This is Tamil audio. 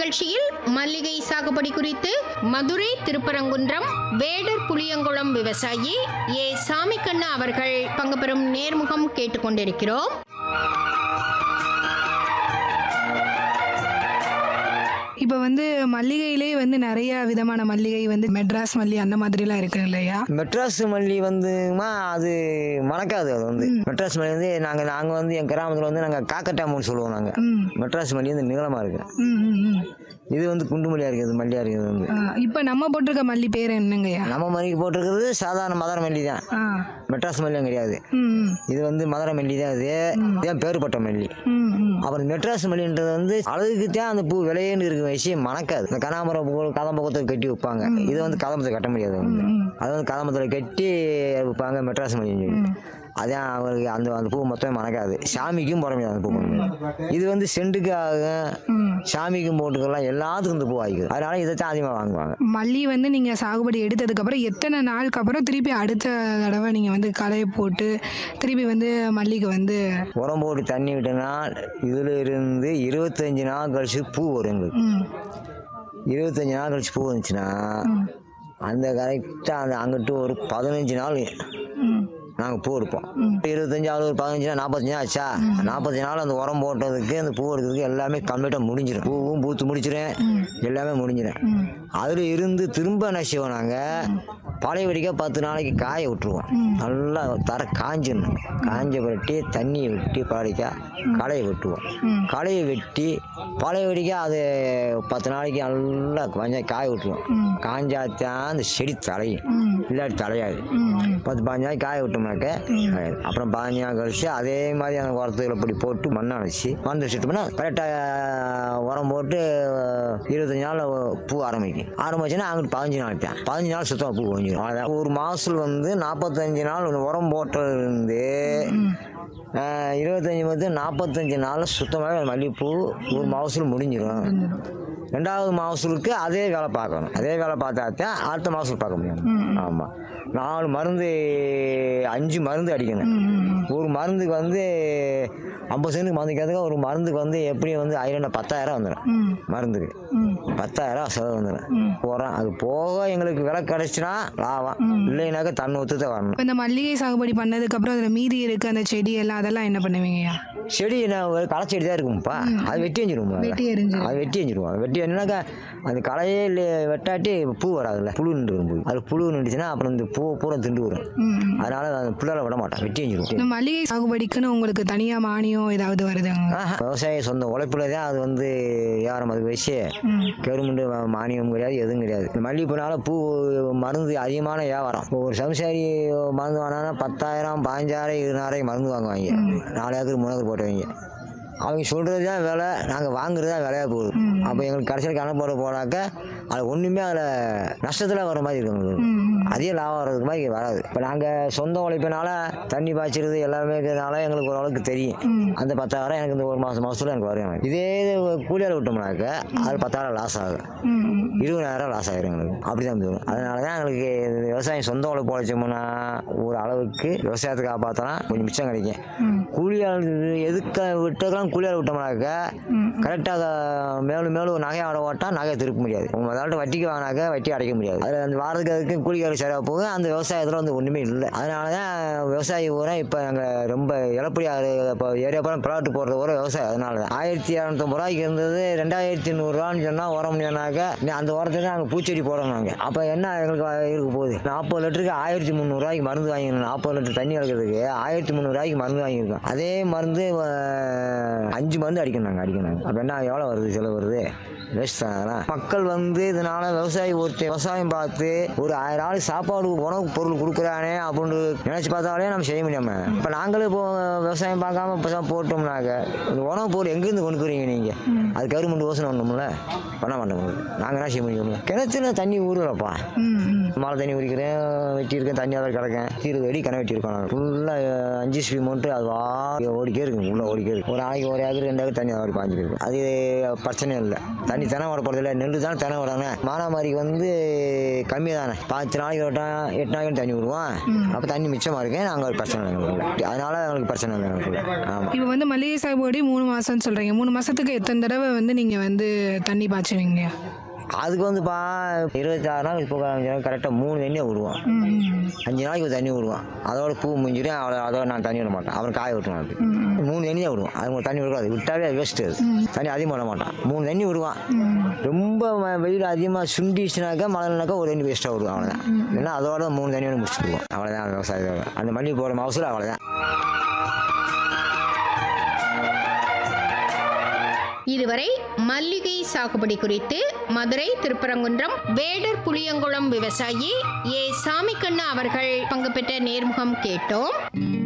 நிகழ்ச்சியில் மல்லிகை சாகுபடி குறித்து மதுரை திருப்பரங்குன்றம் வேடர் புளியங்குளம் விவசாயி ஏ சாமிக்கண்ணா அவர்கள் பங்கு பெறும் நேர்முகம் கேட்டுக்கொண்டிருக்கிறோம் இப்போ வந்து மல்லிகையிலே வந்து நிறைய விதமான மல்லிகை வந்து மெட்ராஸ் மல்லி அந்த மாதிரிலாம் இருக்கு இல்லையா மெட்ராஸ் மல்லி வந்துமா அது மணக்காது அது வந்து மெட்ராஸ் மல்லி வந்து நாங்கள் நாங்கள் வந்து என் கிராமத்தில் வந்து நாங்கள் காக்கட்டாமூன்னு சொல்லுவோம் நாங்கள் ம் மெட்ராஸ் மல்லி வந்து நீளமாக இருக்கு ம் ம், ம் இது வந்து குண்டு மல்லியாக இருக்குது மல்லியாக இருக்குது வந்து ஆ, இப்போ நம்ம போட்டிருக்க மல்லி பேர் என்னங்கய்யா நம்ம மல்லிக்கு போட்டிருக்கிறது சாதாரண மதுர மல்லி தான் ஆ மெட்ராஸ் மல்லியும் கிடையாது ம் ம், இது வந்து மதுர மல்லி தான் இது இதுதான் பேருப்பட்ட மல்லி ம் ம் அப்புறம் மெட்ராஸ் மல்லின்றது வந்து அழகுக்கு தான் அந்த பூ விலையேன்னு இருக்கிற விஷயம் மணக்காது இந்த கனாமரம் பூ கதம்பக்கத்தை கட்டி வைப்பாங்க இது வந்து கதம்பத்தை கட்ட முடியாது வந்து அது வந்து கதம்பத்தில் கட்டி வைப்பாங்க மெட்ராஸ் மல்லின்னு சொல்லி அதான் அவங்களுக்கு அந்த அந்த பூ மொத்தம் மணக்காது சாமிக்கும் போட முடியாது அந்த பூ பண்ண இது வந்து செண்டுக்கு ஆகும் சாமிக்கும் போட்டுக்கலாம் எல்லாத்துக்கும் இந்த பூ ஆகிக்குது அதனால இதை தான் அதிகமாக வாங்குவாங்க மல்லி வந்து நீங்கள் சாகுபடி எடுத்ததுக்கப்புறம் எத்தனை நாளுக்கு அப்புறம் திருப்பி அடுத்த தடவை நீங்கள் வந்து களையை போட்டு திருப்பி வந்து மல்லிக்கு வந்து உரம் போட்டு தண்ணி விட்டோம்னா இதில் இருந்து இருபத்தஞ்சி நாள் கழிச்சு பூ வரும் எங்களுக்கு ம் இருபத்தஞ்சி நாள் கழிச்சு பூ வந்துச்சுன்னா அந்த கரெக்டாக அந்த அங்கிட்டு ஒரு பதினஞ்சு நாள் ம் நாங்கள் பூ எடுப்போம் இருபத்தஞ்சி ஆள் ஒரு பதினஞ்சு நாள் நாற்பத்தஞ்சு நாள் ஆச்சா நாற்பத்தஞ்சு நாள் அந்த உரம் போட்டதுக்கு அந்த பூ எடுக்கிறதுக்கு எல்லாமே கம்ப்ளீட்டாக முடிஞ்சிடும் பூவும் பூத்து முடிச்சிடும் எல்லாமே முடிஞ்சிடும் அதில் இருந்து திரும்ப என்ன செய்வோம் நாங்கள் பழைய வெடிக்க பத்து நாளைக்கு காய விட்டுருவோம் நல்லா தர காஞ்சிடணும் காஞ்ச புரட்டி தண்ணியை வெட்டி பழைக்க களையை வெட்டுவோம் களையை வெட்டி பழைய வெடிக்க அது பத்து நாளைக்கு நல்லா கொஞ்சம் காய விட்டுருவோம் காஞ்சாத்தான் அந்த செடி தலையும் இல்லாட்டி தலையாது பத்து பாஞ்சு நாளைக்கு காய விட்டோம்னாக்க காயாது. அப்புறம் பாஞ்சு நாள் கழிச்சு அதே மாதிரி அந்த உரத்துகளை இப்படி போட்டு மண்ணை அணைச்சி மண் வச்சுட்டோம்னா கரெக்டாக உரம் போட்டு இருபத்தஞ்சி நாள் பூ ஆரம்பிக்கும் ஆரம்பிச்சுன்னா அங்கிட்டு பதினஞ்சு நாள் தான் பதினஞ்சு நாள் சுத்தமாக பூ கொஞ்சம் அவ்வளோதான் ஒரு மாதம் வந்து நாற்பத்தஞ்சு நாள் உரம் போட்டதுலேருந்து ஆஹ், இருபத்தஞ்சி வந்து நாற்பத்தஞ்சு நாள் சுத்தமாகவே மல்லிகைப்பூ ஒரு மாதத்தில் முடிஞ்சிடும் ரெண்டாவது மகசூலுக்கு அதே வேலை பார்க்கணும் அதே வேலை பார்த்தா தான் அடுத்த மகசூல் பார்க்க முடியும் ஆமாம் நாலு மருந்து அஞ்சு மருந்து அடிக்கணும் ஒரு மருந்துக்கு வந்து ஐம்பது சென்ட்டுக்கு மருந்துக்கிறதுக்கு ஒரு மருந்துக்கு வந்து எப்படியும் வந்து ஆயிரம் பத்தாயிரம் வந்துடும் மருந்துக்கு பத்தாயிரம் செலவு வந்துடும் போகிறோம் அது போக எங்களுக்கு விலை கிடச்சினா லாபம் இல்லைனாக்கா தண்ணி ஊற்று தான் வரணும் இப்போ இந்த மல்லிகை சாகுபடி பண்ணதுக்கப்புறம் அதில் மீதி இருக்கு அந்த செடி எல்லாம் அதெல்லாம் என்ன பண்ணுவீங்கய்யா செடி என்ன ஒரு களை செடி தான் இருக்கும்ப்பா அது வெட்டி எஞ்சிருவோம் வெட்டி எறிஞ்சிரும். அது வெட்டி எஞ்சிருவோம் அது வெட்டி என்னன்னாக்கா அந்த களையே இல்லை வெட்டாட்டி பூ வராதுல்ல புழு நின்று வரும் போய் அது புழு நின்றுச்சுன்னா அப்புறம் இந்த பூ பூரா திண்டு வரும் அதனால அந்த புள்ளால விட மாட்டான் வெட்டி எஞ்சிருவோம் இந்த மல்லிகை சாகுபடிக்குன்னு உங்களுக்கு தனியாக மானியம் ஏதாவது வருதுங்க ஆஹா. விவசாய சொந்த உழைப்புல தான் அது வந்து வியாபாரம் அது வச்சு கவர்மெண்ட் மானியம் கிடையாது எதுவும் கிடையாது இந்த மல்லிகைப்பூனால பூ மருந்து அதிகமான வியாபாரம் இப்போ ஒரு சம்சாரி மருந்து வாங்கினா பத்தாயிரம் பதினஞ்சாயிரம் இருபதாயிரம் மருந்து வாங்குவாங்க நாலு ஏக்கர் மூணு ஏக்கர் போட்டவங்க அவங்க சொல்கிறது தான் விலை நாங்கள் வாங்குறது தான் விலையாக போகுது அப்போ எங்களுக்கு கடைசியில் கணக்கு போட போனாக்க அது ஒன்றுமே அதில் நஷ்டத்தில் வர மாதிரி இருக்கும் எங்களுக்கு. அதிக லாபம் வர்றதுக்கு மாதிரி வராது இப்போ நாங்கள் சொந்த உழைப்பினால தண்ணி பாய்ச்சிறது எல்லாமே இருக்கிறதுனால எங்களுக்கு ஓரளவுக்கு தெரியும் அந்த பத்தாயிரம் எனக்கு இந்த ஒரு மாதம் மாதத்துல எனக்கு வரும் எனக்கு. இதே இது கூலியால் விட்டோம்னாக்க அது பத்தாயிரம் லாஸ் ஆகும் இருபதாயிரம் லாஸ் ஆகிரும் எங்களுக்கு அப்படி தான் போயிடும் அதனால தான் எங்களுக்கு இந்த விவசாயம் சொந்த உழைப்பு உழைச்சோம்னா ஒரு அளவுக்கு விவசாயத்தை காப்பாற்றினா கொஞ்சம் மிச்சம் கிடைக்கும் கூலியால் எதுக்க விட்டதெல்லாம் கூலியால் விட்டோம்னாக்க கரெக்டாக மேலும் மேலும் நகை ஆட ஓட்டால் நகையை திருப்ப முடியாது உங்கள் முதல்ல வட்டிக்கு வாங்கினாக்க வட்டி அடைக்க முடியாது அதில் அந்த வாரத்துக்கு அதுக்கு கூலிக்காரர் சரியாக போக அந்த விவசாயத்தில் வந்து ஒன்றுமே இல்லை அதனால தான் விவசாயி பூரா இப்போ நாங்கள் ரொம்ப இழப்படியாக இப்போ ஏரியா பூரா பிளாட்டு போடுறது பூரா விவசாயம் அதனால தான் ஆயிரத்தி இரநூத்தம்பது ரூபாய்க்கு இருந்தது ரெண்டாயிரத்தி நூறுரூவான்னு சொன்னால் உரம் சொன்னாக்க நீ அந்த உரத்தை நாங்கள் பூச்செடி போடணும் நாங்கள் அப்போ என்ன எங்களுக்கு வ- இருக்க போகுது நாற்பது லிட்டருக்கு ஆயிரத்தி முந்நூறுரூவாய்க்கு மருந்து வாங்கிக்கணும் நாற்பது லிட்டர் தண்ணி வளர்க்குறதுக்கு ஆயிரத்தி முந்நூறுரூவாய்க்கு மருந்து வாங்கியிருக்கோம் அதே மருந்து அஹ், அஞ்சு மருந்து அடிக்கணும் நாங்கள் அடிக்கணும் அப்போ என்ன எவ்வளோ வருது செலவு வருது வேஸ்ட் தான் அதெல்லாம். மக்கள் வந்து இதனால விவசாயி ஒருத்தர் விவசாயம் பார்த்து ஒரு ஆயிரம் ஆள் சாப்பாடு உணவு பொருள் கொடுக்குறானே அப்படின்னு நினைச்சு பார்த்தாலே நம்ம செய்ய முடியாம இப்போ நாங்களும் இப்போ விவசாயம் பார்க்காம இப்போ போட்டோம்னாக்க இந்த உணவு பொருள் எங்கேருந்து கொண்டு போறீங்க நீங்கள் அது கவர்மெண்ட் யோசனை பண்ணணும்ல பண்ண மாட்டோம் நாங்கள் என்ன செய்ய முடியும் கிணத்துல தண்ணி ஊறுறப்பா ம் ம் மழை தண்ணி குடிக்கிறேன் வெட்டியிருக்கேன் தண்ணி அதை கிடக்கேன் இருபது அடி கணக்கு வெட்டியிருக்கோம் ஃபுல்லாக அஞ்சு ஸ்பி மட்டும் அது வா ஓடிக்கே இருக்கு உள்ள ஓடிக்கே இருக்கு ஒரு நாளைக்கு ஒரு ஏக்கர் ரெண்டு ஏக்கர் தண்ணி அது பாஞ்சிட்டு இருக்கு அது பிரச்சனை இல்லை தண்ணி தினம் விட போகிறது இல்லை நெல் தான் தினம் விடணும் மானாமாரிக்கு வந்து கம்மி தானே பத்து நாளைக்கு விட்டான் எட்டு நாளைக்கு தண்ணி விடுவோம் அப்போ தண்ணி மிச்சமாக இருக்கேன் நாங்கள் ஒரு பிரச்சனை இல்லை எங்களுக்குள்ள அதனால எங்களுக்கு பிரச்சனை இல்லை எங்களுக்குள்ள ஆமாம் இப்போ வந்து மல்லிகை சாகுபடி மூணு மாதம்னு சொல்கிறீங்க மூணு மாதத்துக்கு எத்தனை தடவை வந்து நீங்கள் வந்து தண்ணி பாய்ச்சுவீங்க அதுக்கு வந்துப்பா இருபத்தாறு நாள் இப்போ கரெக்டாக மூணு தண்ணியை விடுவோம் ம் ம் அஞ்சு நாளைக்கு ஒரு தண்ணி விடுவான் அதோட பூ முடிஞ்சிடும் அவளை அதோட நான் தண்ணி விட மாட்டேன் அவன் காய விட்டுருவான் அப்படி மூணு தண்ணி தான் விடுவான் அது தண்ணி விடக்கூடாது விட்டாவே அது வேஸ்ட்டு அது தண்ணி அதிகமாக விட மாட்டான் மூணு தண்ணி விடுவான் ரொம்ப ம- வெயில் அதிகமாக சுண்டிச்சுனாக்கா மழைனாக்கா ஒரு தண்ணி வேஸ்ட்டாக விடுவான் அவ்வளோதான் இல்லைன்னா அதோட மூணு தண்ணி வந்து முடிச்சுடுவோம் அவ்வளோதான் விவசாயம் அந்த மல்லிகை போட மகசூல் அவ்வளோதான் இதுவரை மல்லிகை சாகுபடி குறித்து மதுரை திருப்பரங்குன்றம் வேடர் புளியங்குளம் விவசாயி ஏ சாமிக்கண்ணா அவர்கள் பங்கு பெற்ற நேர்முகம் கேட்டோம்